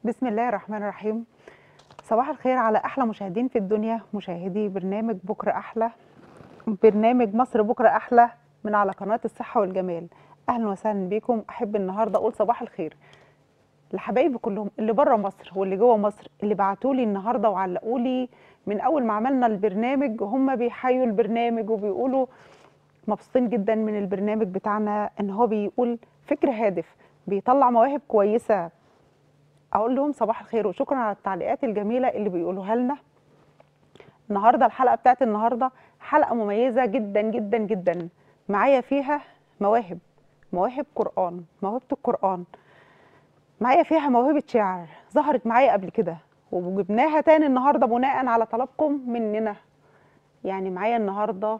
بسم الله الرحمن الرحيم صباح الخير على احلى مشاهدين في الدنيا مشاهدي برنامج بكره احلى برنامج مصر بكره احلى من على قناه الصحه والجمال اهلا وسهلا بيكم احب النهارده اقول صباح الخير لحبايبي كلهم اللي بره مصر واللي جوه مصر اللي بعتوا لي النهارده وعلقوا لي من اول ما عملنا البرنامج هم بيحيوا البرنامج وبيقولوا مبسوطين جدا من البرنامج بتاعنا ان هو بيقول فكر هادف بيطلع مواهب كويسه اقول لهم صباح الخير وشكرا على التعليقات الجميله اللي بيقولوها لنا النهارده الحلقه بتاعت النهارده حلقه مميزه جدا جدا جدا معايا فيها مواهب مواهب قران موهبه القران معايا فيها موهبه شعر ظهرت معايا قبل كده وجبناها تاني النهارده بناء على طلبكم مننا يعني معايا النهارده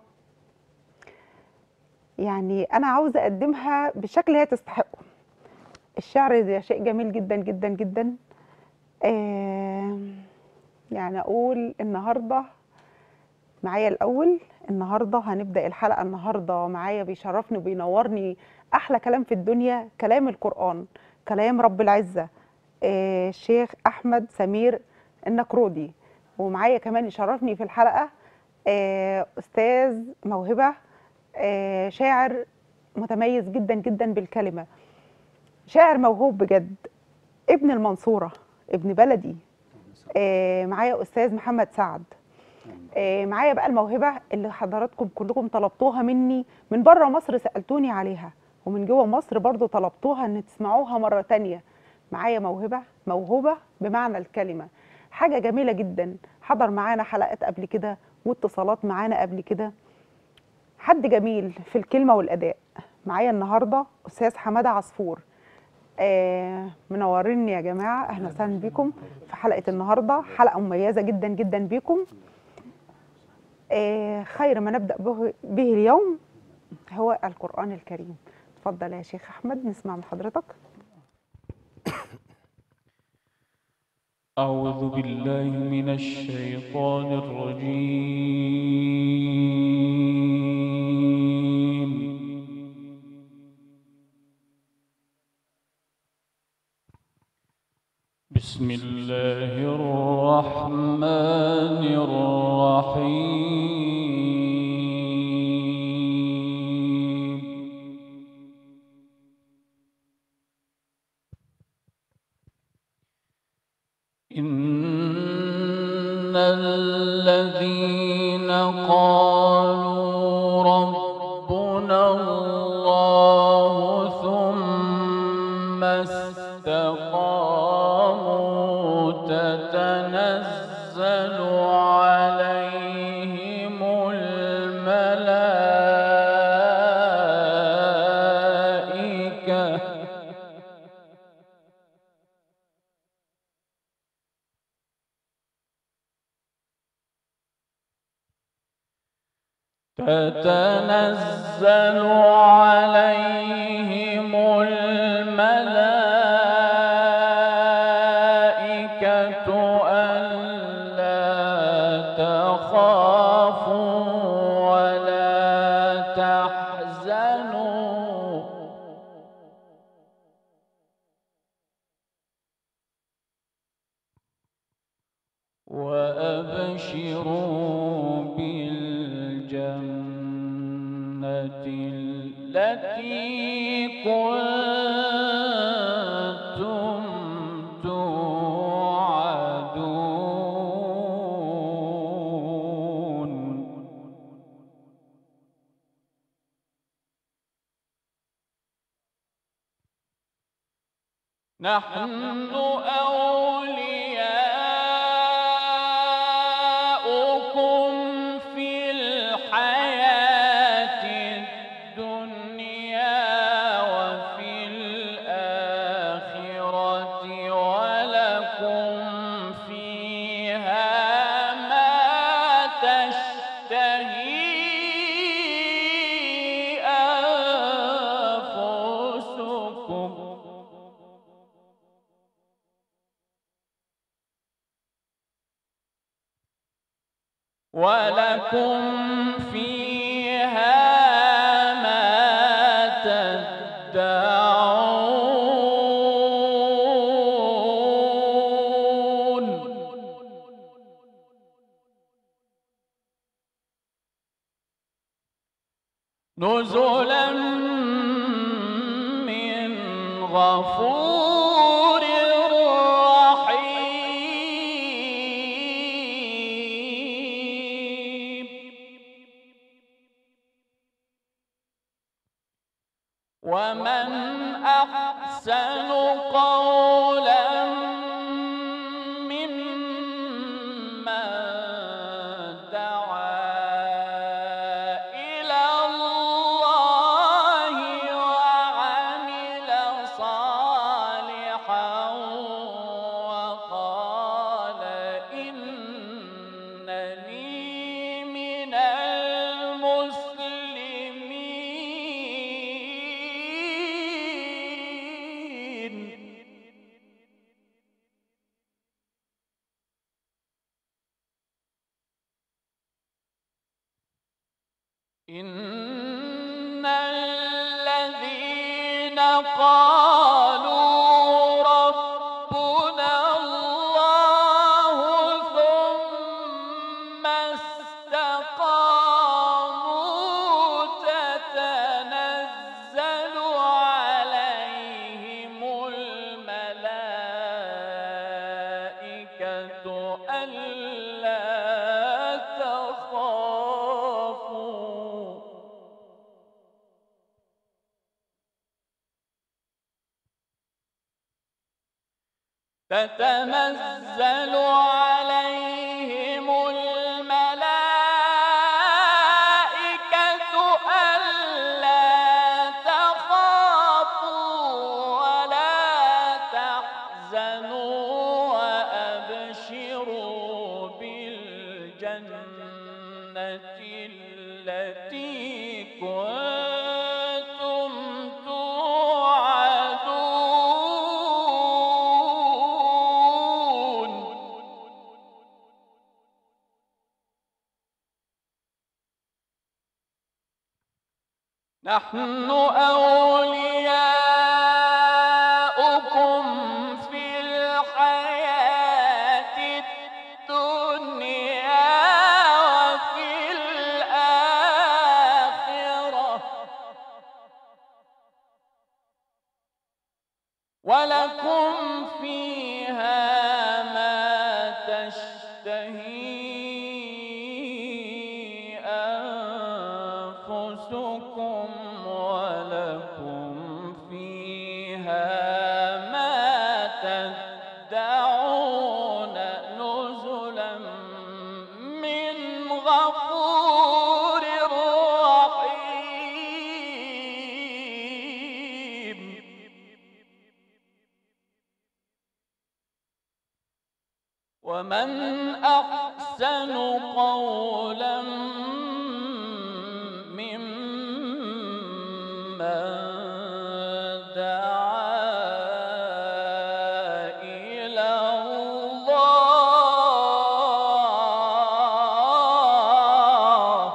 يعني انا عاوزه اقدمها بالشكل هي تستحقه الشعر ده شيء جميل جدا جدا جدا آه يعني اقول النهارده معايا الاول النهارده هنبدا الحلقه النهارده معايا بيشرفني وبينورني احلى كلام في الدنيا كلام القران كلام رب العزه آه الشيخ احمد سمير النكرودي ومعايا كمان يشرفني في الحلقه آه استاذ موهبه آه شاعر متميز جدا جدا بالكلمه شاعر موهوب بجد ابن المنصورة ابن بلدي آه معايا أستاذ محمد سعد آه معايا بقى الموهبة اللي حضراتكم كلكم طلبتوها مني من بره مصر سألتوني عليها ومن جوه مصر برضو طلبتوها ان تسمعوها مرة تانية معايا موهبة موهوبة بمعنى الكلمة حاجة جميلة جدا حضر معانا حلقات قبل كده واتصالات معانا قبل كده حد جميل في الكلمة والأداء معايا النهاردة أستاذ حمادة عصفور آه منوريني يا جماعه اهلا وسهلا بيكم في حلقه النهارده حلقه مميزه جدا جدا بيكم آه خير ما نبدا به, به اليوم هو القران الكريم اتفضل يا شيخ احمد نسمع من حضرتك أعوذ بالله من الشيطان الرجيم بسم الله الرحمن الرحيم إن الذين قالوا ربنا الله ثم استقاموا تتنزل عليهم الملائكة تتنزل عليهم الملائكة ألا تخافوا ولا تحزنوا وأبشروا بالجنة التي كنتم توعدون نحن أولياؤكم في الحياة الدنيا وفي الآخرة ولكم فيها ما تشتهي أنفسكم ولكم فيها ما نزلا من غفور رحيم ومن أحسن قولا ممن دعا إلى الله وعمل صالحا وقال إنني من المسلمين إن الذين قالوا ربنا الله ثم استقاموا تتنزل عليهم الملائكة ألا تخافوا تتنزل عليهم الملائكة ألا تخافوا ولا تحزنوا وأبشروا بالجنة التي كنتم توعدون نحن أولياؤكم في الحياة الدنيا وفي الآخرة ولكم فيها ما تشتهي أنفسكم ولكم فيها ما تدعون نزلا من غفور رحيم ومن أحسن قولا ممن دعا إلى الله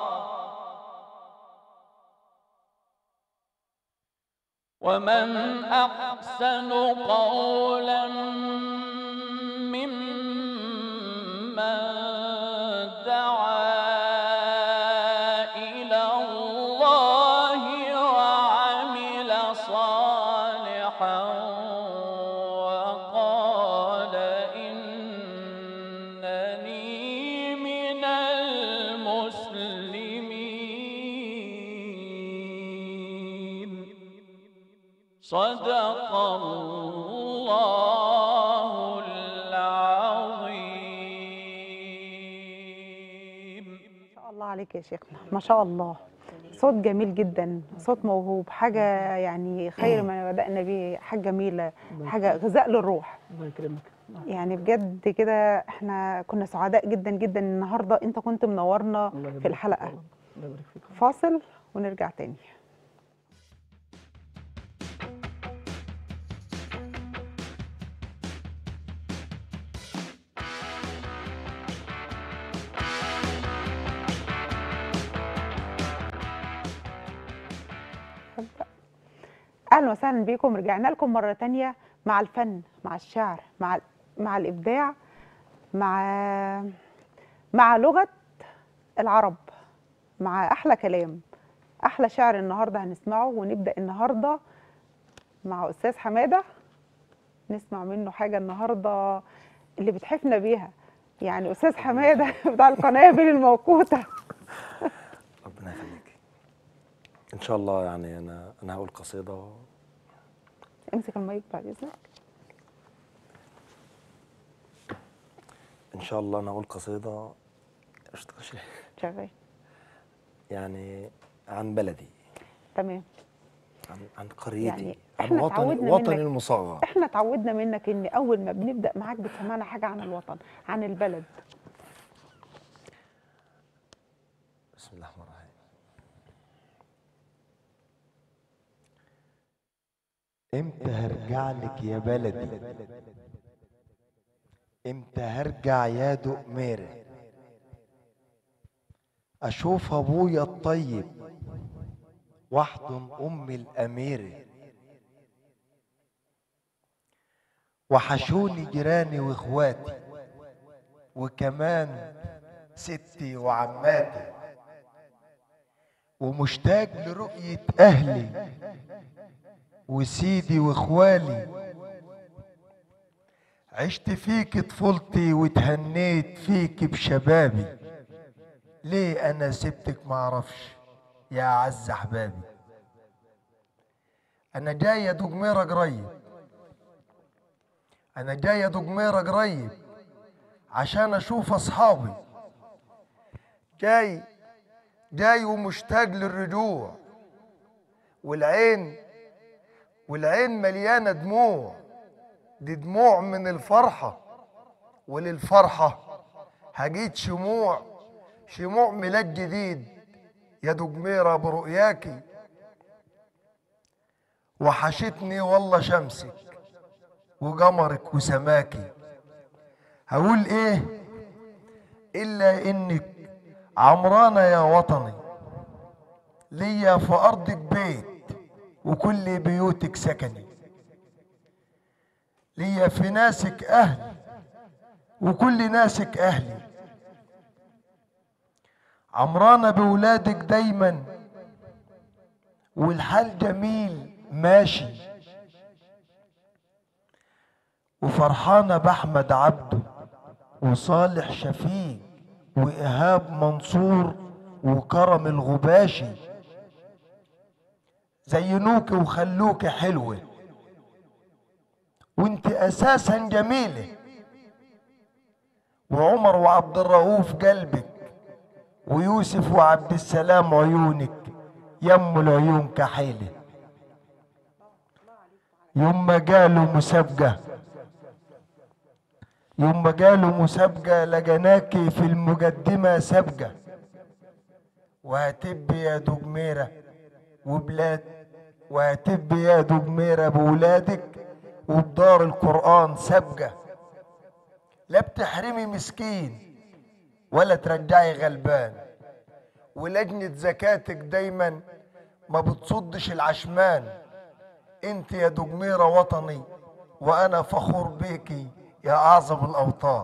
ومن أحسن قولا ممن دعا إلى الله وعمل صالحا وقال إنني من المسلمين صدق الله العظيم ما شاء الله عليك يا شيخنا ما شاء الله صوت جميل جدا صوت موهوب حاجة يعني خير ما بدأنا به حاجة جميلة حاجة غذاء للروح الله يكرمك يعني بجد كده احنا كنا سعداء جدا جدا النهارده انت كنت منورنا الله يبارك في فيك الحلقة والله. الله يبارك فيك فاصل ونرجع تاني اهلا وسهلا بيكم رجعنا لكم مره تانية مع الفن مع الشعر مع مع الابداع مع مع لغه العرب مع احلى كلام احلى احلى شعر النهارده هنسمعه ونبدا النهارده مع استاذ حماده نسمع منه حاجه النهارده اللي بتحفنا بيها يعني استاذ حماده بتاع القنابل الموقوته ربنا يخليك ان شاء الله يعني انا انا هقول قصيده امسك المايك بعد اذنك ان شاء الله انا هقول قصيده اشتغل شغال يعني عن بلدي تمام عن عن قريتي يعني عن إحنا وطني اتعودنا وطني منك. المصغر احنا اتعودنا منك ان اول ما بنبدا معاك بتسمعنا حاجه عن الوطن عن البلد بسم الله الرحمن الرحيم امتى هرجع لك يا بلدي امتى هرجع يا دقميرة اشوف ابويا الطيب واحضن امي الاميرة وحشوني جيراني واخواتي وكمان ستي وعماتي ومشتاق لرؤية اهلي وسيدي واخوالي عشت فيك طفولتي وتهنيت فيك بشبابي ليه انا سبتك معرفش يا اعز احبابي انا جاي ادوق ميرة قريب انا جاي ادوق ميرة قريب عشان اشوف اصحابي جاي جاي ومشتاق للرجوع والعين والعين مليانة دموع دي دموع من الفرحة وللفرحة هجيت شموع شموع ميلاد جديد يا دجميرة برؤياكي وحشتني والله شمسك وقمرك وسماكي هقول ايه الا انك عمرانة يا وطني ليا في ارضك بيت وكل بيوتك سكني ليا في ناسك اهل وكل ناسك اهلي عمرانة بولادك دايما والحال جميل ماشي وفرحانة بأحمد عبده وصالح شفيق وإيهاب منصور وكرم الغباشي زينوك وخلوك حلوة وانت اساسا جميلة وعمر وعبد الرؤوف قلبك ويوسف وعبد السلام عيونك يم العيون كحيلة يوم ما قالوا مسابقة يوم ما قالوا مسابقة لقناكي في المقدمة سابقة وهتبي يا دجميرة وبلاد وهتبي يا دجميرة بولادك وبدار القرآن سابقة لا بتحرمي مسكين ولا ترجعي غلبان ولجنة زكاتك دايما ما بتصدش العشمان انت يا دجميرة وطني وانا فخور بيكي يا اعظم الاوطان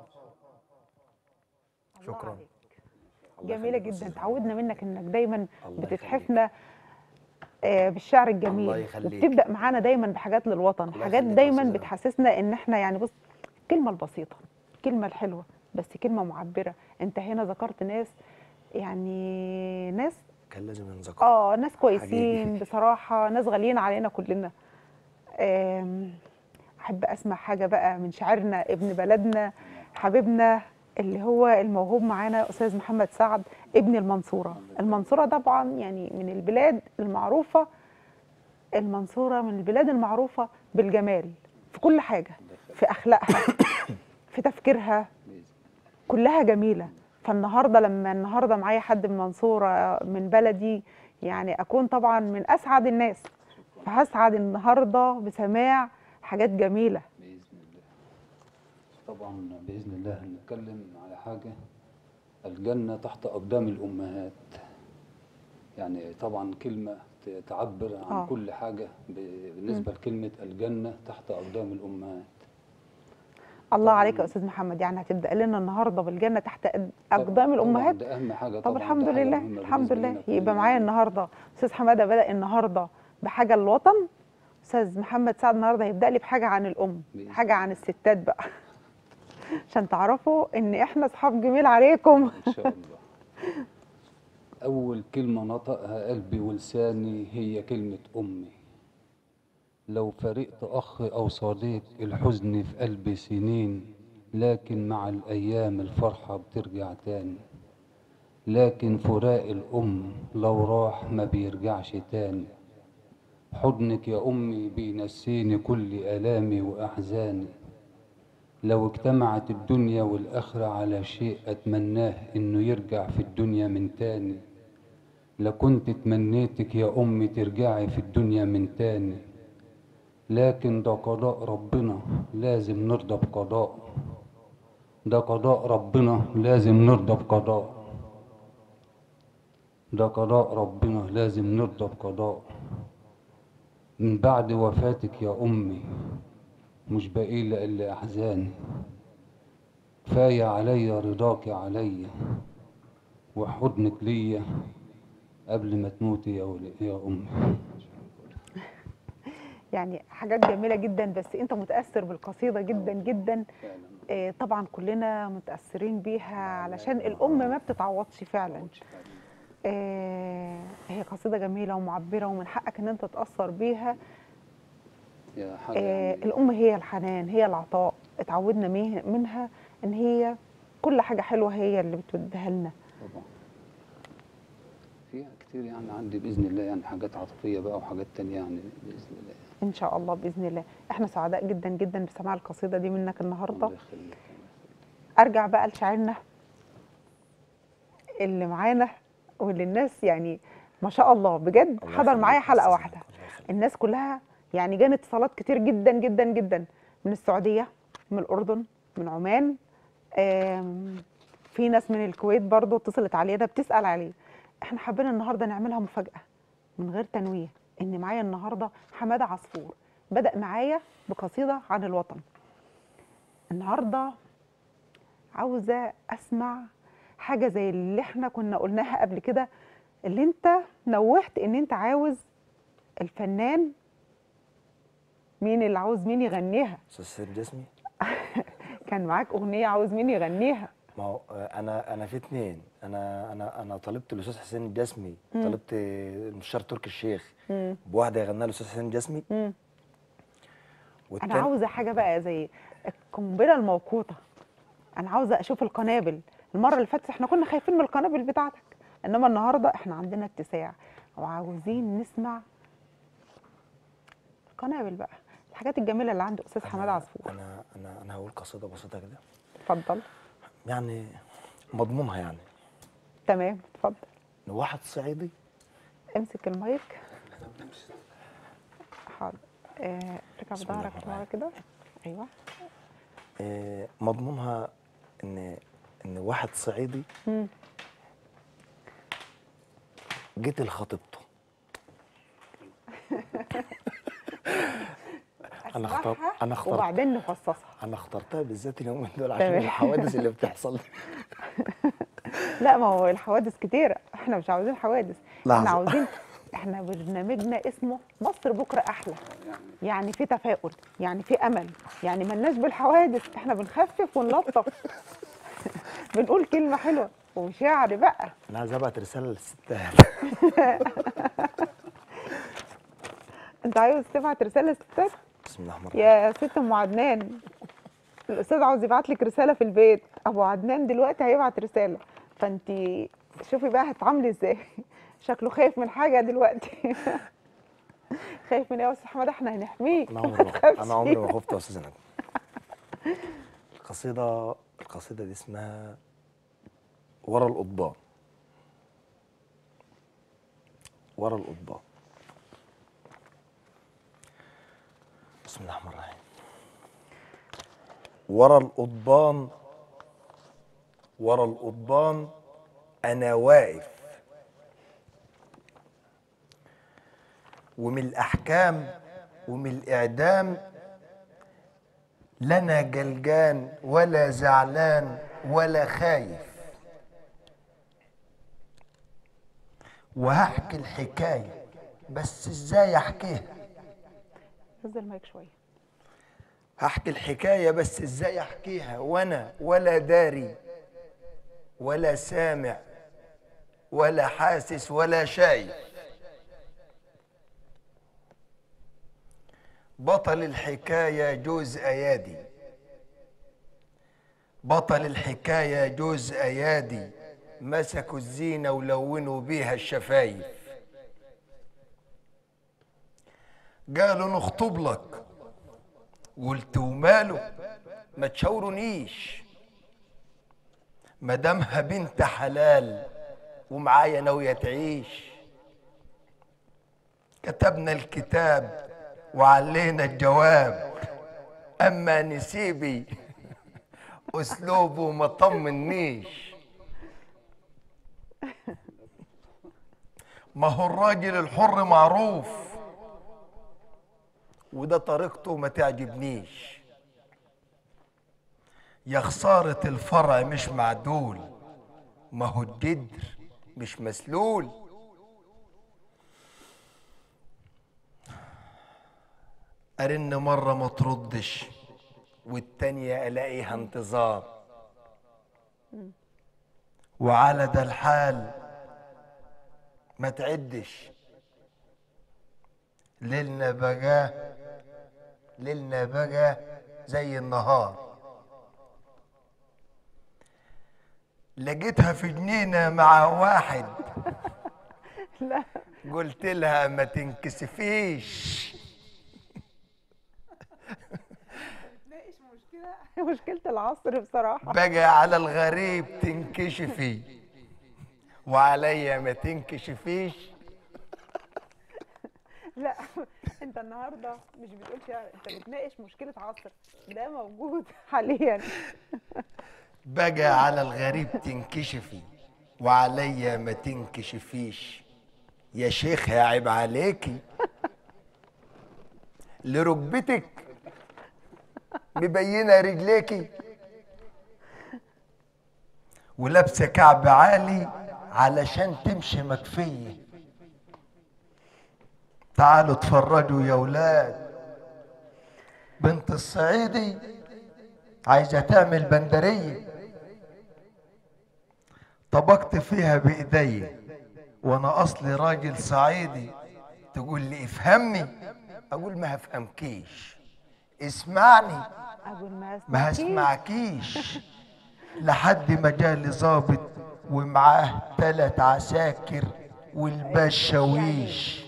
شكرا جميله يخليك جدا أستاذ. تعودنا منك انك دايما الله بتتحفنا آه، بالشعر الله الجميل يخليك. وبتبدا معانا دايما بحاجات للوطن الله حاجات يخليك يا دايما أستاذة. بتحسسنا ان احنا يعني بص الكلمه البسيطه الكلمه الحلوه بس كلمه معبره انت هنا ذكرت ناس يعني ناس كان لازم ينذكر اه ناس كويسين حقيقي. بصراحه ناس غاليين علينا كلنا آم، احب اسمع حاجه بقى من شاعرنا ابن بلدنا حبيبنا اللي هو الموهوب معانا استاذ محمد سعد ابن المنصوره المنصوره طبعا يعني من البلاد المعروفه المنصوره من البلاد المعروفه بالجمال في كل حاجه في اخلاقها في تفكيرها كلها جميله فالنهارده لما النهارده معايا حد من منصوره من بلدي يعني اكون طبعا من اسعد الناس فهسعد النهارده بسماع حاجات جميله بإذن الله طبعا بإذن الله هنتكلم على حاجة الجنة تحت أقدام الأمهات يعني طبعا كلمة ت- تعبر عن آه. كل حاجة ب- بالنسبة لكلمة الجنة تحت أقدام الأمهات الله عليك يا طبعاً. استاذ محمد يعني هتبدا لنا النهارده بالجنه تحت أد- اقدام طبعاً الامهات ده اهم حاجه طب طبعاً، الحمد ده حاجة لله مهمة الحمد بالنسبة لله لنا يبقى كلنا. معايا النهارده استاذ حماده بدا النهارده بحاجه للوطن استاذ محمد سعد النهارده هيبدا لي بحاجه عن الام بإذن حاجه عن الستات بقى عشان تعرفوا ان احنا اصحاب جميل عليكم ان شاء الله اول كلمه نطقها قلبي ولساني هي كلمه امي لو فرقت اخ او صديق الحزن في قلبي سنين لكن مع الايام الفرحه بترجع تاني لكن فراق الام لو راح ما بيرجعش تاني حضنك يا امي بينسيني كل الامي واحزاني لو اجتمعت الدنيا والآخرة على شيء أتمناه إنه يرجع في الدنيا من تاني لكنت تمنيتك يا أمي ترجعي في الدنيا من تاني لكن ده قضاء ربنا لازم نرضى بقضاء ده قضاء ربنا لازم نرضى بقضاء ده قضاء ربنا لازم نرضى بقضاء من بعد وفاتك يا أمي مش باقي لي إلا أحزاني كفاية عليا رضاك عليا وحضنك ليا قبل ما تموتي يا ولي يا أمي يعني حاجات جميله جدا بس انت متاثر بالقصيده جدا جدا آه، طبعا كلنا متاثرين بيها علشان الام ما بتتعوضش فعلا آه، هي قصيده جميله ومعبره ومن حقك ان انت تتاثر بيها يا حاجة آه، يعني الام هي الحنان هي العطاء اتعودنا ميه- منها ان هي كل حاجه حلوه هي اللي بتوديها لنا طبعا فيها كتير يعني عندي بإذن الله يعني حاجات عاطفية بقى وحاجات تانية يعني بإذن الله ان شاء الله باذن الله احنا سعداء جدا جدا بسماع القصيده دي منك النهارده الله يخليك ارجع بقى لشاعرنا اللي معانا واللي الناس يعني ما شاء الله بجد الله حضر معايا يخليك يا حلقه أستاذ واحده الله يخليك. الناس كلها يعني جاني اتصالات كتير جدا جدا جدا من السعوديه من الاردن من عمان آم، في ناس من الكويت برضو اتصلت علينا بتسال عليه احنا حبينا النهارده نعملها مفاجاه من غير تنويه ان معايا النهارده حماده عصفور بدا معايا بقصيده عن الوطن النهارده عاوزه اسمع حاجه زي اللي احنا كنا قلناها قبل كده اللي انت نوهت ان انت عاوز الفنان مين اللي عاوز مين يغنيها استاذ سيد جسمي كان معاك اغنيه عاوز مين يغنيها ما هو آه، انا انا في اتنين انا انا انا طلبت الاستاذ حسين الجسمي طلبت المستشار تركي الشيخ مم. بواحده يغنيها الاستاذ حسين الجسمي مم. انا والتاني عاوزه حاجه بقى زي القنبله الموقوته انا عاوزه اشوف القنابل المره اللي فاتت احنا كنا خايفين من القنابل بتاعتك انما النهارده احنا عندنا اتساع وعاوزين نسمع القنابل بقى الحاجات الجميله اللي عند استاذ حماد عصفور انا انا انا هقول قصيده بسيطه كده اتفضل يعني مضمونها يعني تمام اتفضل إن واحد صعيدي امسك المايك حاضر آه، ارجع بسم الله بظهرك الرحمن ورا كده ايوه آه، مضمونها ان ان واحد صعيدي مم. جيت لخطيبته انا اختار اسمعها انا اخترت وبعدين نفصصها انا اخترتها بالذات اليومين دول عشان تمام. الحوادث اللي بتحصل لا ما هو الحوادث كتيرة احنا مش عاوزين حوادث احنا لحظة. عاوزين احنا برنامجنا اسمه مصر بكرة أحلى يعني في تفاؤل يعني في أمل يعني ملناش بالحوادث احنا بنخفف ونلطف بنقول كلمة حلوة وشعر بقى انا عايز ابعت رساله للستات انت عاوز تبعت رسالة للستات بسم الله الرحمن الرحيم يا ست ام عدنان الاستاذ عاوز يبعت لك رساله في البيت ابو عدنان دلوقتي هيبعت رساله فانت شوفي بقى هتعاملي ازاي شكله خايف من حاجه دلوقتي خايف من ايه يا استاذ حماد احنا هنحميك انا ما عمري ما تخافش. انا عمري ما خفت يا استاذ ندى القصيده القصيده دي اسمها ورا القضبان ورا القضبان بسم الله الرحمن الرحيم ورا القضبان ورا القضبان انا واقف ومن الاحكام ومن الاعدام لا انا جلجان ولا زعلان ولا خايف وهحكي الحكايه بس ازاي احكيها هز المايك شويه هحكي الحكايه بس ازاي احكيها وانا ولا داري ولا سامع ولا حاسس ولا شايف بطل الحكايه جوز ايادي بطل الحكايه جوز ايادي مسكوا الزينه ولونوا بيها الشفايف قالوا نخطب لك قلت وماله ما تشاورونيش مدامها بنت حلال ومعايا ناوية تعيش كتبنا الكتاب وعلينا الجواب اما نسيبي اسلوبه ما طمنيش ما هو الراجل الحر معروف وده طريقته ما تعجبنيش يا خسارة الفرع مش معدول ما هو الجدر مش مسلول أرن مرة ما تردش والتانية ألاقيها انتظار وعلى ده الحال ما تعدش ليلنا بقى ليلنا بقى زي النهار لقيتها في جنينة مع واحد لا قلت لها ما تنكسفيش ناقش مشكله مشكله العصر بصراحه بقى على الغريب تنكشفي وعليا ما تنكشفيش لا انت النهارده مش بتقول شعر انت بتناقش مشكله عصر ده موجود حاليا بقى على الغريب تنكشفي وعليا ما تنكشفيش يا شيخ يا عيب عليكي لركبتك مبينه رجليكي ولابسه كعب عالي علشان تمشي مكفيه تعالوا اتفرجوا يا ولاد بنت الصعيدي عايزه تعمل بندريه طبقت فيها بايديا وانا اصلي راجل صعيدي تقول لي افهمني اقول ما هفهمكيش اسمعني اقول ما ما اسمعكيش. هسمعكيش لحد ما جالي ظابط ومعاه تلات عساكر والبشاويش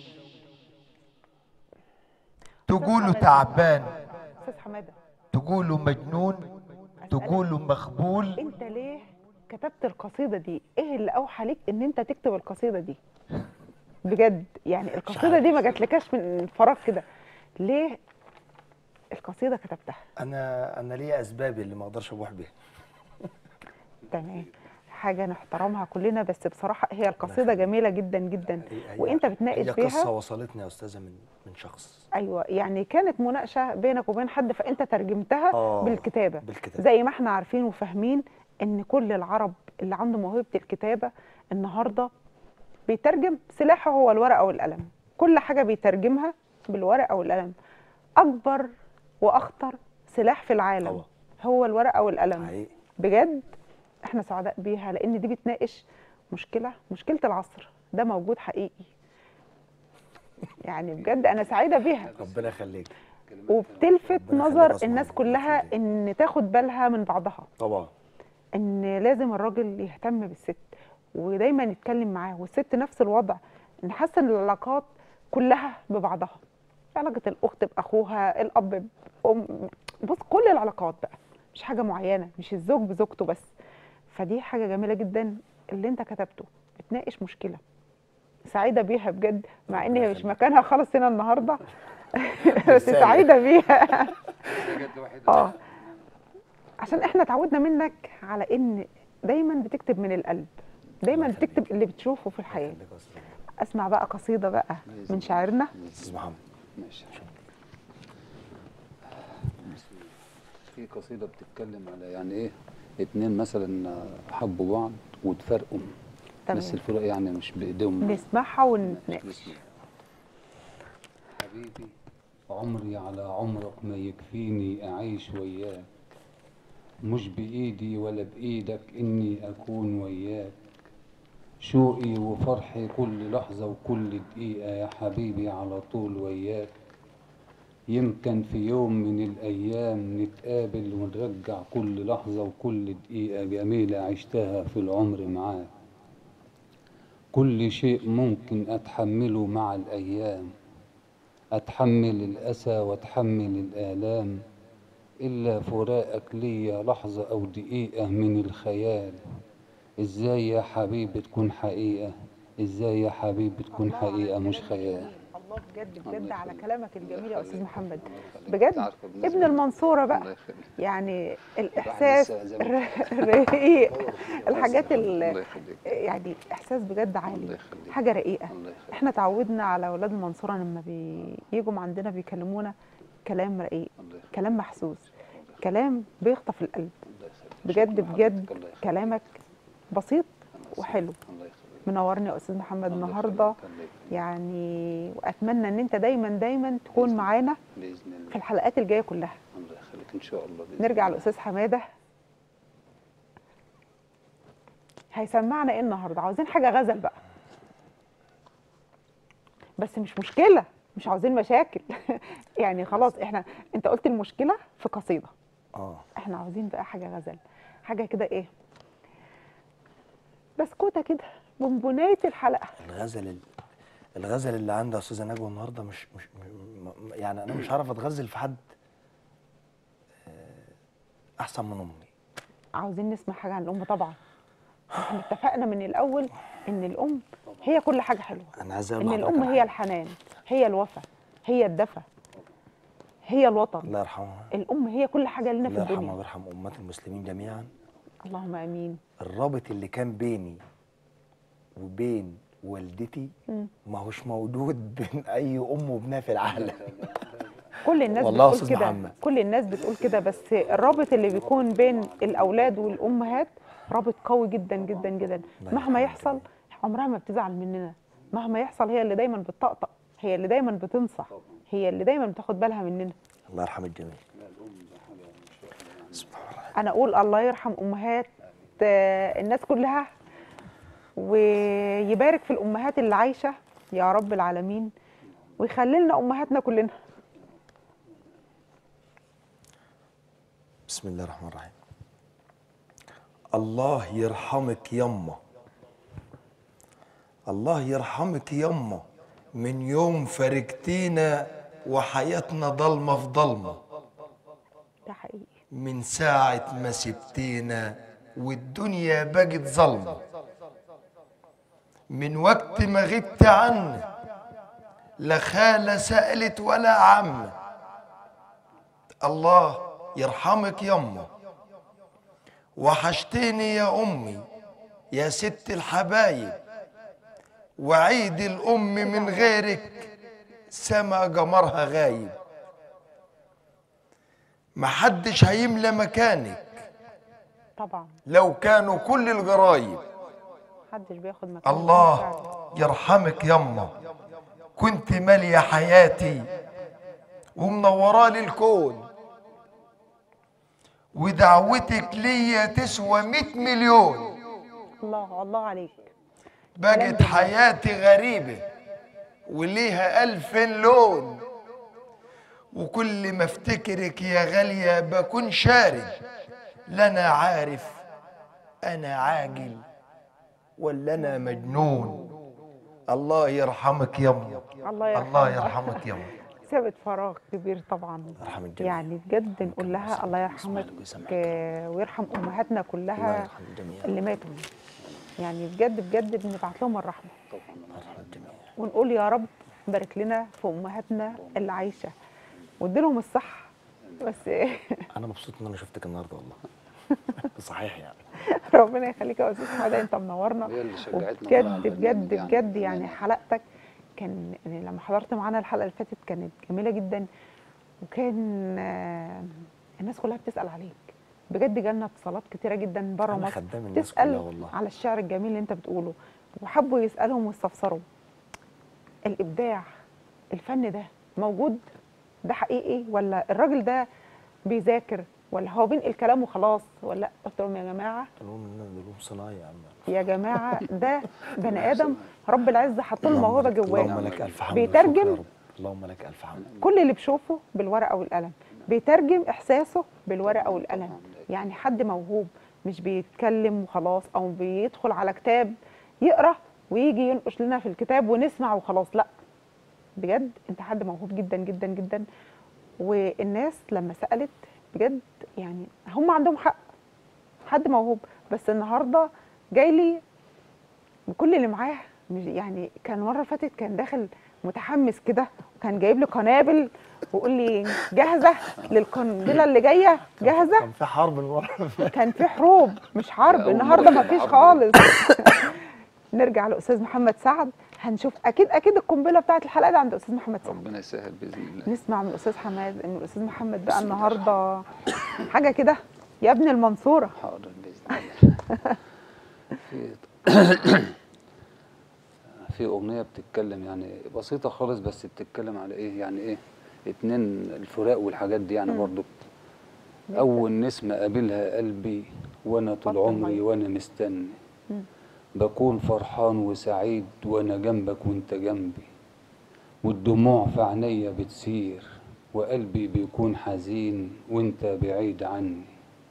تقولوا تعبان استاذ حماده تقولوا مجنون تقولوا مخبول انت ليه كتبت القصيده دي ايه اللي اوحى ليك ان انت تكتب القصيده دي بجد يعني القصيده دي ما جاتلكاش من فراغ كده ليه القصيده كتبتها انا انا ليا اسبابي اللي ما اقدرش ابوح بيها تمام حاجه نحترمها كلنا بس بصراحه هي القصيده جميله جدا جدا هي- هي- وانت بتناقش هي قصه فيها وصلتني يا استاذه من من شخص ايوه يعني كانت مناقشه بينك وبين حد فانت ترجمتها آه، بالكتابه بالكتابة. زي ما احنا عارفين وفاهمين ان كل العرب اللي عنده موهبه الكتابه النهارده بيترجم سلاحه هو الورقه والقلم كل حاجه بيترجمها بالورقه والقلم اكبر واخطر سلاح في العالم طبعا. هو الورقه والقلم حقيقي بجد احنا سعداء بيها لان دي بتناقش مشكله مشكله العصر ده موجود حقيقي يعني بجد انا سعيده بيها ربنا يخليك وبتلفت ربنا يخليك نظر أصلاً الناس والله كلها يخليك. ان تاخد بالها من بعضها طبعا ان لازم الراجل يهتم بالست ودايما يتكلم معاه والست نفس الوضع نحسن العلاقات كلها ببعضها علاقة الأخت بأخوها الأب بأم بص كل العلاقات بقى مش حاجة معينة مش الزوج بزوجته بس فدي حاجة جميلة جدا اللي انت كتبته بتناقش مشكلة سعيدة بيها بجد مع ان هي مش مكانها خالص هنا النهاردة بس رسالة. سعيدة بيها بجد وحيدة. اه عشان احنا اتعودنا منك على ان دايما بتكتب من القلب دايما الله يخليك. بتكتب اللي بتشوفه في الحياه يخليك يا أستاذ. اسمع بقى قصيده بقى من شاعرنا استاذ محمد ماشي في قصيده بتتكلم على يعني ايه اتنين مثلا حبوا بعض وتفرقوا تمام. بس الفرق يعني مش بايديهم نسمعها ونتناقش بسم الله. حبيبي عمري على عمرك ما يكفيني أعيش وياك مش بإيدي ولا بإيدك إني أكون وياك شوقي وفرحي كل لحظة وكل دقيقة يا حبيبي على طول وياك يمكن في يوم من الأيام نتقابل ونرجع كل لحظة وكل دقيقة جميلة عشتها في العمر معاك كل شيء ممكن أتحمله مع الأيام أتحمل الأسى وأتحمل الآلام إلا فراقك ليا لحظة أو دقيقة من الخيال إزاي يا حبيبي تكون حقيقة إزاي يا حبيبي تكون الله على حقيقة مش كلامك خيال الجميل. الله بجد الله بجد على يخليك. كلامك الجميل يا استاذ يخليك. محمد الله يخليك. بجد أنت عارفة بالنسبة ابن لي- المنصوره الله بقى يخليك. يعني الاحساس لسه زي ما الر- الرقيق الحاجات الله ال- يخليك يعني احساس بجد الله عالي يخليك. حاجه رقيقه الله يخليك. احنا تعودنا على اولاد المنصوره لما بيجوا عندنا بيكلمونا كلام رقيق الله يخليك. كلام محسوس كلام بيخطف القلب الله يخليك. بجد شكراً بجد حضرتك. الله يخليك. كلامك بسيط الله وحلو يخليك. الله يخليك. منورني يا استاذ محمد الله النهارده يخليك. الله يخليك. يعني واتمنى ان انت دايما دايما تكون بإذن معانا بإذن في الله الحلقات الجايه كلها الله يخليك إن شاء الله بإذن نرجع الله. لاستاذ حماده هيسمعنا ايه النهارده عاوزين حاجه غزل بقى بس مش مشكله مش عاوزين مشاكل يعني خلاص احنا انت قلت المشكله في قصيده اه احنا عاوزين بقى حاجه غزل حاجه كده ايه بسكوته كده بونبونايه الحلقه الغزل ال- الغزل اللي عندها استاذه نجوى النهارده مش مش م- م- يعني انا مش هعرف اتغزل في حد آه، احسن من امي عاوزين نسمع حاجه عن الام طبعا احنا اتفقنا من الاول ان الام هي كل حاجه حلوه انا عايز اقول ان لحضرتك الام على هي حاجة. الحنان هي الوفا هي الدفى هي الوطن الله يرحمها الام هي كل حاجه لنا في الله يرحمها الدنيا ويرحم امهات المسلمين جميعا اللهم امين الرابط اللي كان بيني وبين والدتي مم. ما هوش موجود بين اي ام وابنها في العالم كل الناس والله يا بتقول أستاذ كده محمد. كل الناس بتقول كده بس الرابط اللي بيكون بين الاولاد والامهات رابط قوي جدا جدا جدا الله مهما يرحمها يحصل عمرها ما بتزعل مننا مهما يحصل هي اللي دايما بتطقطق هي اللي دايما بتنصح هي اللي دايما بتاخد بالها مننا الله يرحم الجميع انا اقول الله يرحم امهات آه، الناس كلها ويبارك في الامهات اللي عايشه يا رب العالمين ويخلي لنا امهاتنا كلنا بسم الله الرحمن الرحيم الله يرحمك يما الله يرحمك يما من يوم فارقتينا وحياتنا ضلمة في ضلمة ده حقيقي من ساعة ما سبتينا والدنيا بقت ظلمة من وقت ما غبت عنا لا خالة سألت ولا عم الله يرحمك يما وحشتيني يا أمي يا ست الحبايب وعيد الأم من غيرك سما قمرها غايب محدش هيملى مكانك طبعا لو كانوا كل الجرايب محدش بياخد مكان الله فعلا. يرحمك يما كنت مالية حياتي ومنورالي الكون ودعوتك ليا تسوى مئة مليون الله الله عليك بقت جميل. حياتي غريبة وليها ألف لون وكل ما افتكرك يا غالية بكون شارد لا أنا عارف أنا عاجل ولا أنا مجنون الله يرحمك يما الله يرحمها الله يرحمك يما سابت فراغ كبير طبعا يرحم الجميع. يعني بجد نقول لها الله يرحمك يسمعك ويسمعك. آه، ويرحم امهاتنا الله كلها يرحم الجميع اللي ماتوا يعني بجد بجد بنبعت لهم الرحمه الله يرحم الجميع ونقول يا رب بارك لنا في امهاتنا اللي عايشه واديلهم الصحه بس انا مبسوط ان انا شفتك النهارده والله صحيح يعني ربنا يخليك يا استاذ حماده انت منورنا هي اللي شجعتنا والله بجد على بجد البرنامج يعني. بجد يعني حلقتك كان يعني لما حضرت معانا الحلقه اللي فاتت كانت جميله جدا وكان آه، الناس كلها بتسال عليك بجد جالنا اتصالات كتيره جدا بره أنا مصر خدام الناس تسال كلها والله. على الشعر الجميل اللي انت بتقوله وحبوا يسالهم ويستفسروا الابداع الفن ده موجود ده حقيقي ولا الراجل ده بيذاكر ولا هو بينقل كلام وخلاص ولا لأ؟ قلت لهم يا جماعه قالوا لنا نجوم صناعي يا عم يا جماعه ده بني ادم رب العزه حط له الموهبه لك- اللهم جواه لك الف حمد بيترجم. وشكر يا رب. اللهم لك الف حمد كل اللي بشوفه بالورقه والقلم بيترجم احساسه بالورقه والقلم يعني حد موهوب مش بيتكلم وخلاص او بيدخل على كتاب يقرا ويجي ينقش لنا في الكتاب ونسمع وخلاص لا بجد انت حد موهوب جدا جدا جدا والناس لما سالت بجد يعني هم عندهم حق حد موهوب بس النهارده جاي لي بكل اللي معاه مش يعني كان المره اللي فاتت كان داخل متحمس كده وكان جايب لي قنابل ويقول لي جاهزه للقنبله اللي جايه جاهزه كان في حرب المره كان في حروب مش حرب أول النهارده مرة ما فيش حرب. خالص نرجع لاستاذ محمد سعد هنشوف اكيد اكيد القنبله بتاعت الحلقه دي عند استاذ محمد سعد ربنا يسهل باذن الله نسمع من الاستاذ حماد من الاستاذ محمد بقى النهارده حاجه كده يا ابن المنصوره حاضر باذن الله في في اغنيه بتتكلم يعني بسيطه خالص بس بتتكلم على ايه يعني ايه اتنين الفراق والحاجات دي يعني برضو اول نسمه قابلها قلبي وانا طول بطل عمري مية. وانا مستني بكون فرحان وسعيد وانا جنبك وانت جنبي والدموع في عينيا بتسير وقلبي بيكون حزين وانت بعيد عني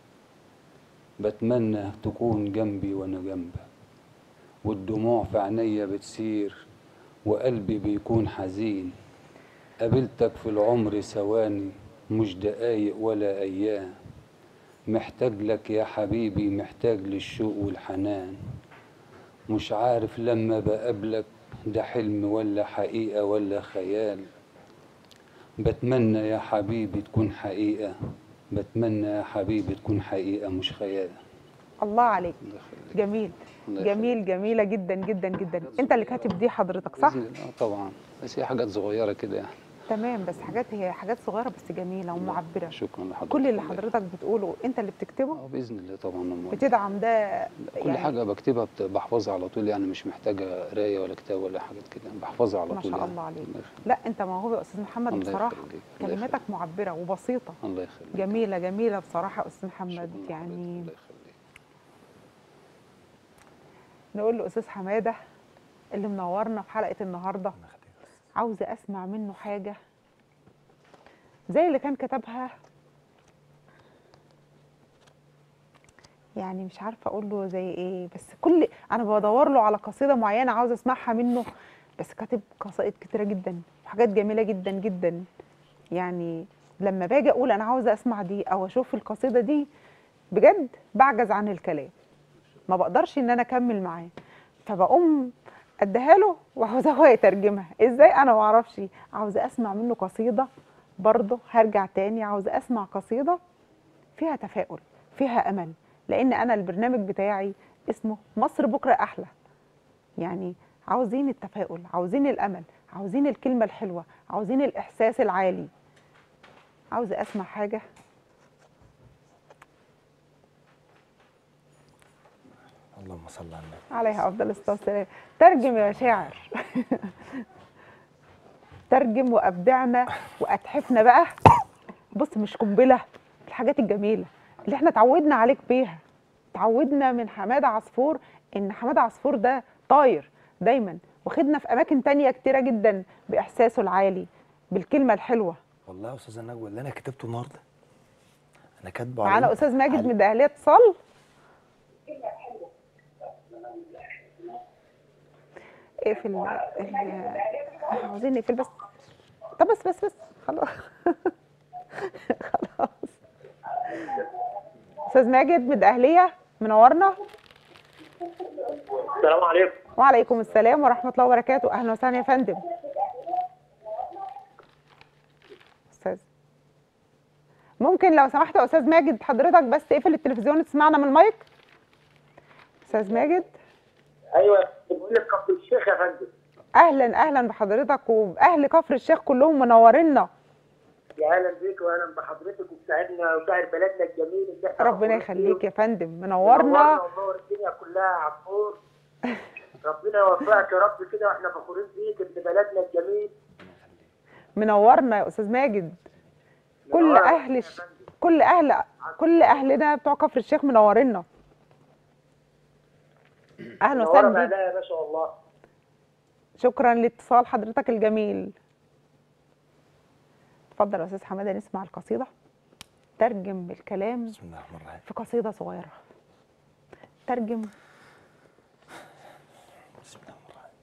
بتمنى تكون جنبي وانا جنبك والدموع في عينيا بتسير وقلبي بيكون حزين قابلتك في العمر ثواني مش دقايق ولا ايام محتاج لك يا حبيبي محتاج للشوق والحنان مش عارف لما بقابلك ده حلم ولا حقيقة ولا خيال بتمنى يا حبيبي تكون حقيقة بتمنى يا حبيبي تكون حقيقة مش خيال الله عليك الله يخليك. جميل الله جميل جميله جدا جدا جدا انت اللي كاتب دي حضرتك صح بإذن الله طبعا بس هي حاجات صغيرة كده يعني تمام بس حاجات هي حاجات صغيره بس جميله ومعبره شكرا لحضرتك كل اللي الله حضرتك بتقوله انت اللي بتكتبه اه باذن الله طبعا أمال. بتدعم ده كل يعني حاجه بكتبها بت- بحفظها على طول يعني مش محتاجه قرايه ولا كتاب ولا حاجات كده يعني بحفظها على ما طول شاء يعني. الله عليك الله يخليك. لا انت موهوب يا استاذ محمد الله بصراحه يخليك. الله كلماتك يخليك. معبره وبسيطه الله يخليك جميله جميله بصراحه يا استاذ محمد شكراً لحضرتك. يعني الله يخليك نقول له استاذ حماده اللي منورنا في حلقه النهارده عاوزه اسمع منه حاجه زي اللي كان كتبها يعني مش عارفه اقول له زي ايه بس كل انا بدور له على قصيده معينه عاوزه اسمعها منه بس كاتب قصائد كتيره جدا وحاجات جميله جدا جدا يعني لما باجي اقول انا عاوزه اسمع دي او اشوف القصيده دي بجد بعجز عن الكلام ما بقدرش ان انا اكمل معاه فبقوم اديها له وعاوزاه هو يترجمها ازاي انا ما اعرفش عاوزه اسمع منه قصيده برضه هرجع تاني عاوزه اسمع قصيده فيها تفاؤل فيها امل لان انا البرنامج بتاعي اسمه مصر بكره احلى يعني عاوزين التفاؤل عاوزين الامل عاوزين الكلمه الحلوه عاوزين الاحساس العالي عاوزه اسمع حاجه اللهم صل على النبي عليها افضل الصلاه والسلام ترجم يا شاعر ترجم وابدعنا واتحفنا بقى بص مش قنبله الحاجات الجميله اللي احنا اتعودنا عليك بيها اتعودنا من حماده عصفور ان حماده عصفور ده طاير دايما واخدنا في اماكن تانية كتيره جدا باحساسه العالي بالكلمه الحلوه والله يا استاذه نجوى اللي انا كتبته النهارده انا كاتبه معانا على- استاذ ماجد على- من اهليه اتصال اقفل ال- عاوزين نقفل بس طب بس بس بس خلاص خلاص استاذ ماجد من الاهليه منورنا السلام عليكم وعليكم السلام ورحمه الله وبركاته اهلا وسهلا يا فندم استاذ ممكن لو سمحت يا استاذ ماجد حضرتك بس اقفل التلفزيون وتسمعنا من المايك استاذ ماجد ايوه بقول لك كفر الشيخ يا فندم اهلا اهلا بحضرتك واهل كفر الشيخ كلهم منورينا يا اهلا بيك واهلا بحضرتك وبساعدنا وساعد بلدنا الجميل اللي احنا ربنا فخورين يخليك فيه. يا فندم منورنا ومنور الدنيا كلها يا عفور ربنا يوفقك يا رب كده واحنا فخورين بيك ابن بلدنا الجميل منورنا يا استاذ ماجد كل منورنا اهل يا الش... فندم. كل اهل كل اهلنا بتوع كفر الشيخ منورنا اهلا منورة وسهلا بيك بأهلها يا باشا والله شكرا لاتصال حضرتك الجميل اتفضل يا استاذ حماده نسمع القصيده ترجم الكلام بسم الله الرحمن الرحيم في قصيده صغيره ترجم بسم الله الرحمن الرحيم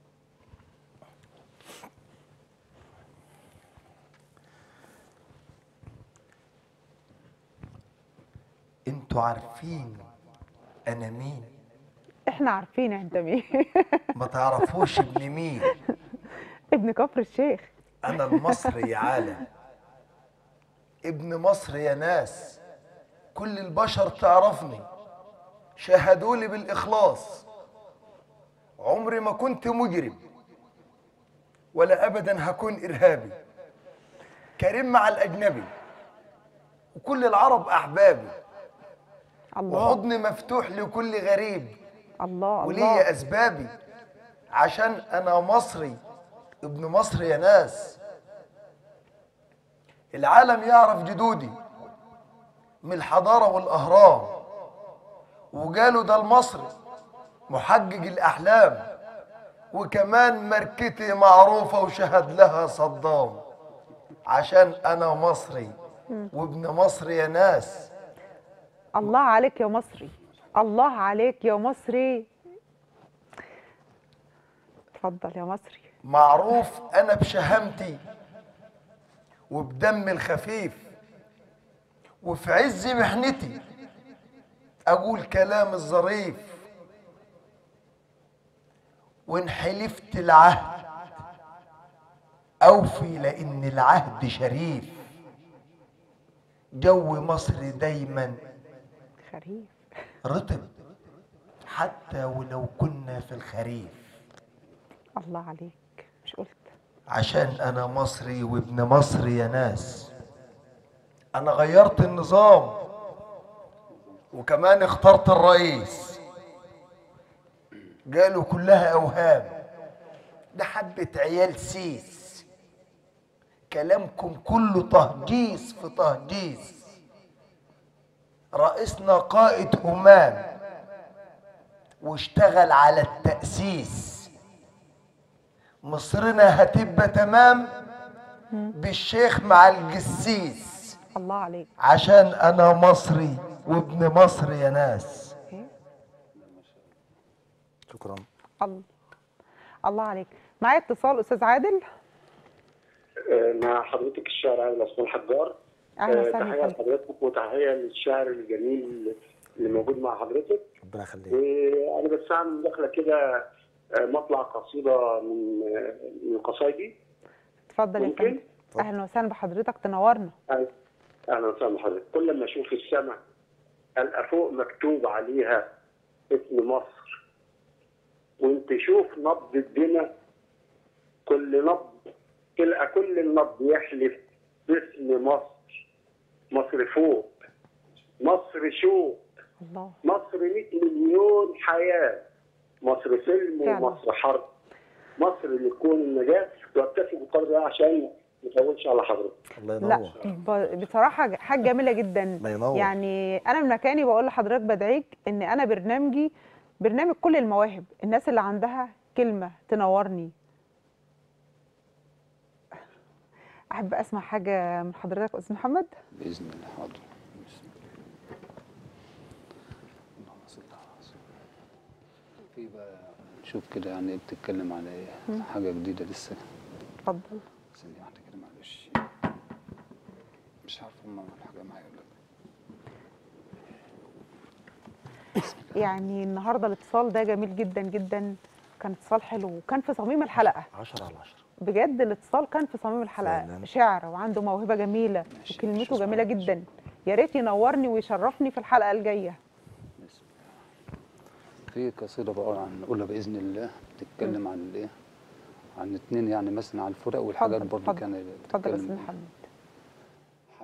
انتوا عارفين انا مين احنا عارفين انت مين ما تعرفوش ابن مين ابن كفر الشيخ انا المصري يا عالم ابن مصر يا ناس كل البشر تعرفني شهدوا لي بالاخلاص عمري ما كنت مجرم ولا ابدا هكون ارهابي كريم مع الاجنبي وكل العرب احبابي الله وحضني مفتوح لكل غريب الله وليا الله اسبابي عشان انا مصري ابن مصر يا ناس العالم يعرف جدودي من الحضارة والأهرام وقالوا ده المصري محقق الأحلام وكمان ماركتي معروفة وشهد لها صدام عشان أنا مصري وابن مصر يا ناس الله عليك يا مصري الله عليك يا مصري اتفضل يا مصري معروف انا بشهامتي وبدمي الخفيف وفي عز محنتي اقول كلام الظريف وان حلفت العهد اوفي لان العهد شريف جو مصر دايما خريف رطب حتى ولو كنا في الخريف الله عليك مش قلت عشان انا مصري وابن مصر يا ناس انا غيرت النظام وكمان اخترت الرئيس قالوا كلها اوهام ده حبة عيال سيس كلامكم كله تهجيس في تهجيس رئيسنا قائد امام واشتغل على التأسيس مصرنا هتبقى تمام بالشيخ مع الجسيس الله عليك عشان انا مصري وابن مصر يا ناس شكرا الله الله عليك معايا اتصال استاذ عادل مع حضرتك الشاعر عادل عثمان حجار أهلا آه، وسهلا تحية بك. لحضرتك وتحية للشاعر الجميل اللي موجود مع حضرتك ربنا يخليك وأنا بس أعمل مداخلة كده آه، مطلع قصيدة من آه، من قصايدي اتفضل يا ممكن؟ فندم اهلا وسهلا بحضرتك تنورنا أهلا أهلا وسهلا بحضرتك كل ما أشوف السماء ألقى فوق مكتوب عليها اسم مصر وأنت شوف نبض الدماء كل نبض تلقى كل النبض يحلف باسم مصر مصر فوق مصر شوق الله مصر 100 مليون حياة مصر سلم فعلا. ومصر حرب مصر اللي تكون النجاة واكتفي بالقدر ده عشان ما اطولش على حضرتك الله لا ينور ب- بصراحه حاجه جميله جدا الله ينور. يعني انا من مكاني بقول لحضرتك بدعيك ان انا برنامجي برنامج كل المواهب الناس اللي عندها كلمه تنورني احب اسمع حاجه من حضرتك يا استاذ محمد باذن الله حاضر بسم الله. اللهم صل على رسول الله. في بقى شوف كده يعني بتتكلم على ايه حاجه جديده لسه اتفضل ثانيه واحده كده معلش مش عارف هم الحاجه معايا ولا لا يعني النهارده الاتصال ده جميل جدا جدا كان اتصال حلو وكان في صميم الحلقه 10 على 10 بجد الاتصال كان في صميم الحلقه فعلاً. شعر وعنده موهبه جميله ماشي، وكلمته ماشي، جميله اسمع. جدا يا ريت ينورني ويشرفني في الحلقه الجايه بسم الله في قصيده بقى عن نقولها باذن الله بتتكلم عن الايه عن اتنين يعني مثلا عن الفرق والحاجات اتفضل برضه اتفضل كان اتفضل يا استاذ بتتكلم محمد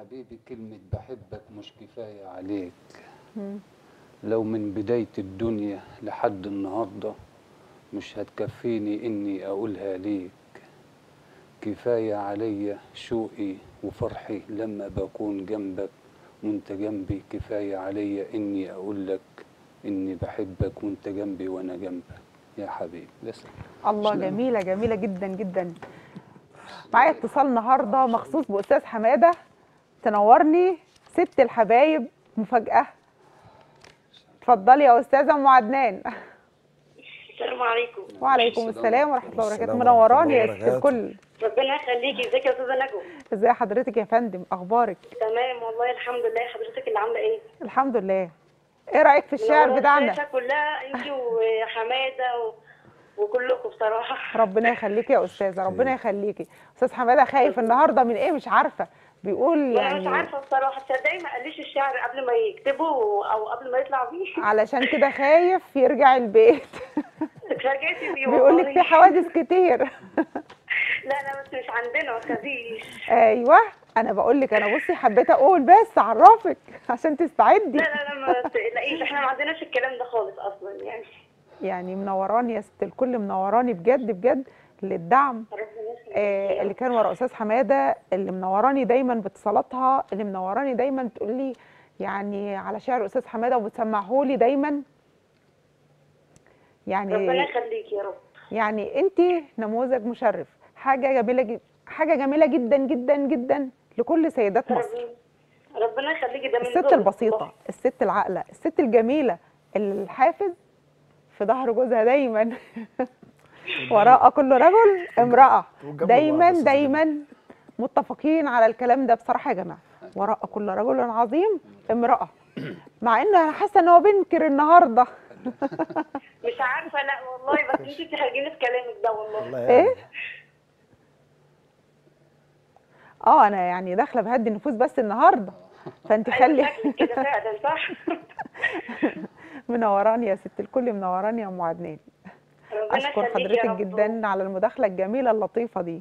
حبيبي كلمة بحبك مش كفاية عليك لو من بداية الدنيا لحد النهاردة مش هتكفيني إني أقولها ليك كفاية عليا شوقي وفرحي لما بكون جنبك وانت جنبي كفاية عليا إني أقول لك إني بحبك وانت جنبي وأنا جنبك يا حبيبي لسه الله جميله جميله جدا جدا معايا اتصال النهارده مخصوص باستاذ حماده تنورني ست الحبايب مفاجاه اتفضلي يا استاذه ام عدنان السلام عليكم وعليكم السلام ورحمه الله وبركاته السلام منوراني يا ورحمة ست الله الكل ربنا يخليكي ازيك يا استاذه نجوى ازي حضرتك يا فندم اخبارك تمام والله الحمد لله حضرتك اللي عامله ايه الحمد لله ايه رايك في الشعر منورة بتاعنا الشاشة كلها انت وحماده و... وكلكم بصراحه ربنا يخليكي يا استاذه ربنا يخليكي استاذ حماده خايف النهارده من ايه مش عارفه بيقول انا مش يعني عارفه بصراحه تصدقي ما قاليش الشعر قبل ما يكتبه او قبل ما يطلع بيه علشان كده خايف يرجع البيت اتفاجئتي بيه بيقول لك والله. في حوادث كتير لا لا بس مش عندنا ما تخافيش ايوه انا بقول لك انا بصي حبيت اقول بس اعرفك عشان تستعدي لا لا لا ما تقلقيش احنا ما عندناش الكلام ده خالص اصلا يعني يعني منوراني يا ست الكل منوراني بجد بجد للدعم ربنا يخليك آه اللي كان ورا استاذ حماده اللي منوراني دايما باتصالاتها اللي منوراني دايما تقول لي يعني على شعر استاذ حماده وبتسمعه لي دايما ربنا يعني يخليك يا رب يعني انت نموذج مشرف حاجه جميله جدا حاجه جميله جدا جدا جدا لكل سيدات مصر ربنا ربنا يخليكي ده من الست ذوقك البسيطه والله. الست العاقله الست الجميله الحافز في ظهر جوزها دايما وراء كل رجل امراه وجنب دايما بعض أساساً. دايما متفقين على الكلام ده بصراحه يا جماعه وراء كل رجل عظيم امراه مع ان انا حاسه ان هو بينكر النهارده مش عارفه لا والله بس انت تحرجيني في كلامك ده والله والله ايه يعني اه انا يعني داخله بهدي النفوس بس النهارده فانت أيوة خلي شكلك كده فعلا صح منوراني يا ست الكل منوراني يا ام عدنان ربنا اشكر يخليك يا حضرتك رب. جدا على المداخله الجميله اللطيفه دي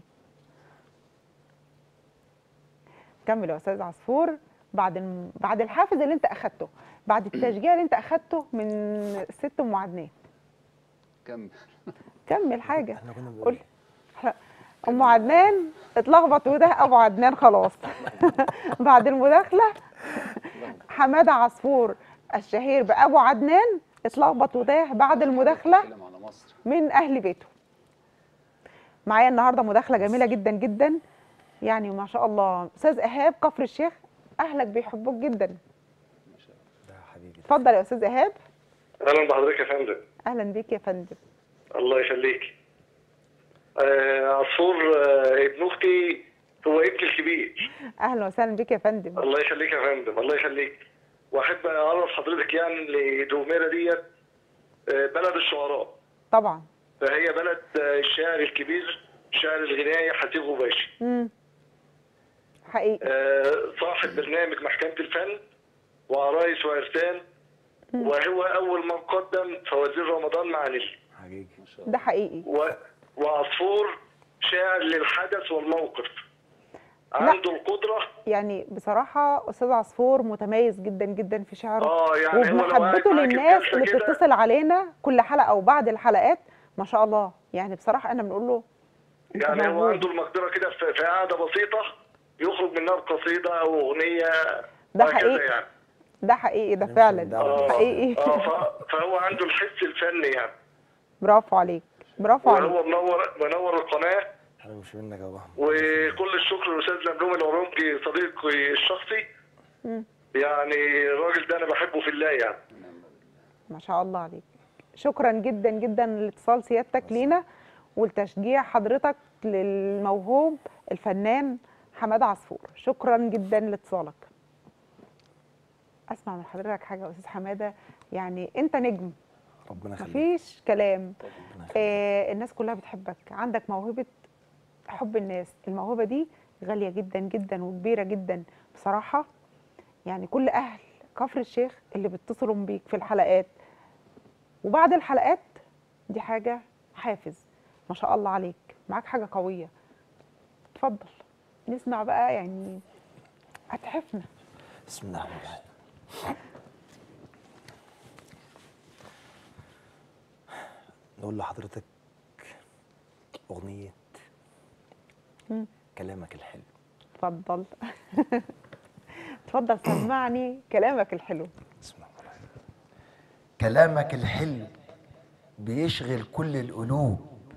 كمل يا استاذ عصفور بعد الم... بعد الحافز اللي انت اخدته بعد التشجيع اللي انت اخدته من الست ام عدنان كمل كمل حاجه احنا كنا بنقول قول إحنا- ام عدنان اتلخبط وده ابو عدنان خلاص بعد المداخله حماده عصفور الشهير بابو عدنان اتلخبط وده بعد المداخله بتكلم على مصر من اهل بيته معايا النهارده مداخله جميله جدا جدا يعني ما شاء الله استاذ ايهاب كفر الشيخ اهلك بيحبوك جدا ده حبيبي اتفضل يا استاذ ايهاب اهلا بحضرتك يا فندم اهلا بيك يا فندم الله يخليك آه عصفور آه ابن اختي هو ابني الكبير اهلا وسهلا بيك يا فندم الله يخليك يا فندم الله يخليك واحب اعرف حضرتك يعني لدوميرا ديت آه بلد الشعراء طبعا فهي بلد آه الشاعر الكبير شاعر الغناية حسيب غباشي امم حقيقي آه صاحب برنامج محكمة الفن وعرايس وعرسان وهو أول من قدم فوازير رمضان مع نيل حقيقي ده حقيقي و... وعصفور شاعر للحدث والموقف عنده القدرة يعني بصراحه استاذ عصفور متميز جدا جدا في شعره اه يعني هو لو قاعد وبمحبته معاك للناس الجلسة اللي كده- بتتصل علينا كل حلقه وبعد الحلقات ما شاء الله يعني بصراحه انا بنقول له انت يعني هو موجود. عنده المقدرة كده في في قعدة بسيطة يخرج منها بقصيدة أو أغنية ده وهكذا حقيقي. يعني ده حقيقي ده نمشي فعلا ندور. اه حقيقي اه ف- فهو عنده الحس الفني يعني برافو عليك برافو عليك وهو منور منور القناة انا مش منك يا ابو احمد وكل الشكر للاستاذ نبلوم العرنجي صديقي الشخصي مم. يعني الراجل ده انا بحبه في الله يعني ما شاء الله عليك شكرا جدا جدا لاتصال سيادتك لينا ولتشجيع حضرتك للموهوب الفنان حماد عصفور شكرا جدا لاتصالك اسمع من حضرتك حاجه يا استاذ حماده يعني انت نجم ربنا يخليك مفيش كلام ربنا يخليك. آه الناس كلها بتحبك عندك موهبه حب الناس الموهبه دي غاليه جدا جدا وكبيره جدا بصراحه يعني كل اهل كفر الشيخ اللي بيتصلوا بيك في الحلقات وبعد الحلقات دي حاجه حافز ما شاء الله عليك معاك حاجه قويه اتفضل نسمع بقى يعني اتحفنا بسم الله الرحمن الرحيم نقول لحضرتك أغنية كلامك الحلو اتفضل اتفضل سمعني كلامك الحلو بسم الله الرحمن الرحيم كلامك الحلو بيشغل كل القلوب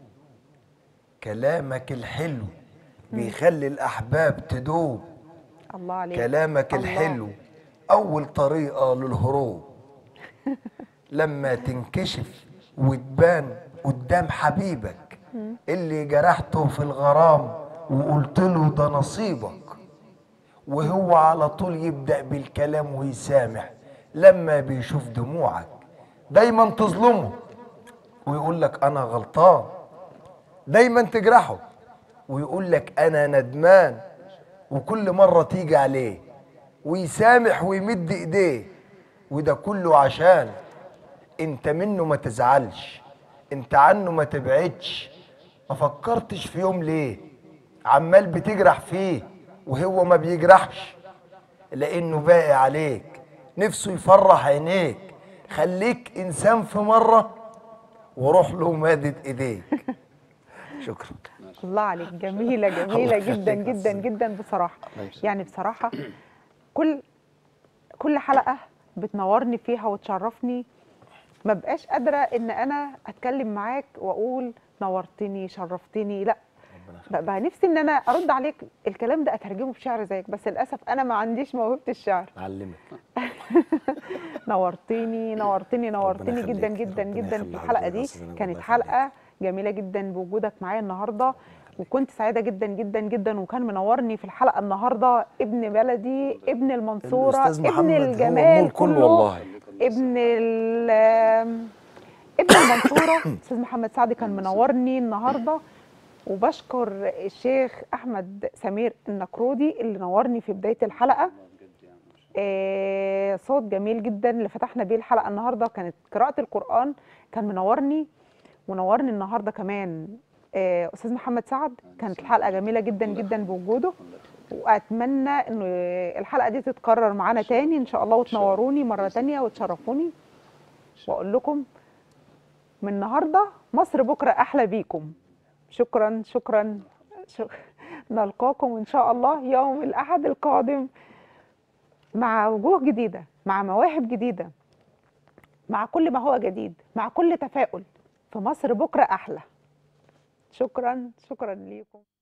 كلامك الحلو بيخلي الأحباب تدوب الله عليك كلامك الله. الحلو أول طريقة للهروب لما تنكشف وتبان قدام حبيبك اللي جرحته في الغرام وقلت له ده نصيبك وهو على طول يبدأ بالكلام ويسامح لما بيشوف دموعك دايما تظلمه ويقول لك أنا غلطان دايما تجرحه ويقول لك أنا ندمان وكل مرة تيجي عليه ويسامح ويمد ايديه وده كله عشان انت منه ما تزعلش انت عنه ما تبعدش ما فكرتش في يوم ليه عمال بتجرح فيه وهو ما بيجرحش لانه باقي عليك نفسه يفرح عينيك خليك انسان في مره وروح له مادد ايديك شكرا الله عليك جميلة جميلة الله جدا يخليك جدا بس. جدا بصراحة الله يسلمك. يعني بصراحة كل كل حلقة بتنورني فيها وتشرفني ما بقاش قادرة ان انا اتكلم معاك واقول نورتني شرفتني لا بقى نفسي ان انا ارد عليك الكلام ده اترجمه بشعر زيك بس للاسف انا ما عنديش موهبة الشعر أعلمك نورتني نورتني نورتني يخليك. جدا جدا ربنا جدا يخلي في الحلقه حضرتك يا دي أستاذ نبيل، كانت الله يخليك. حلقه جميله جدا بوجودك معايا النهارده وكنت سعيده جدا جدا جدا وكان منورني في الحلقه النهارده ابن بلدي ابن المنصوره الأستاذ محمد ابن هو الجمال النور كله والله. ابن ال ابن المنصوره استاذ محمد سعد كان منورني النهارده وبشكر الشيخ احمد سمير النقرودي اللي نورني في بدايه الحلقه آه، صوت جميل جدا اللي فتحنا بيه الحلقه النهارده كانت قراءه القران كان منورني ونورني النهارده كمان آه، استاذ محمد سعد كانت الحلقه جميله جدا جدا بوجوده واتمنى ان الحلقه دي تتكرر معانا تاني ان شاء الله وتنوروني مره تانيه وتشرفوني واقول لكم من النهارده مصر بكره احلى بيكم شكرا شكرا شك... نلقاكم ان شاء الله يوم الاحد القادم مع وجوه جديده مع مواهب جديده مع كل ما هو جديد مع كل تفاؤل في مصر بكره احلى شكرا شكرا ليكم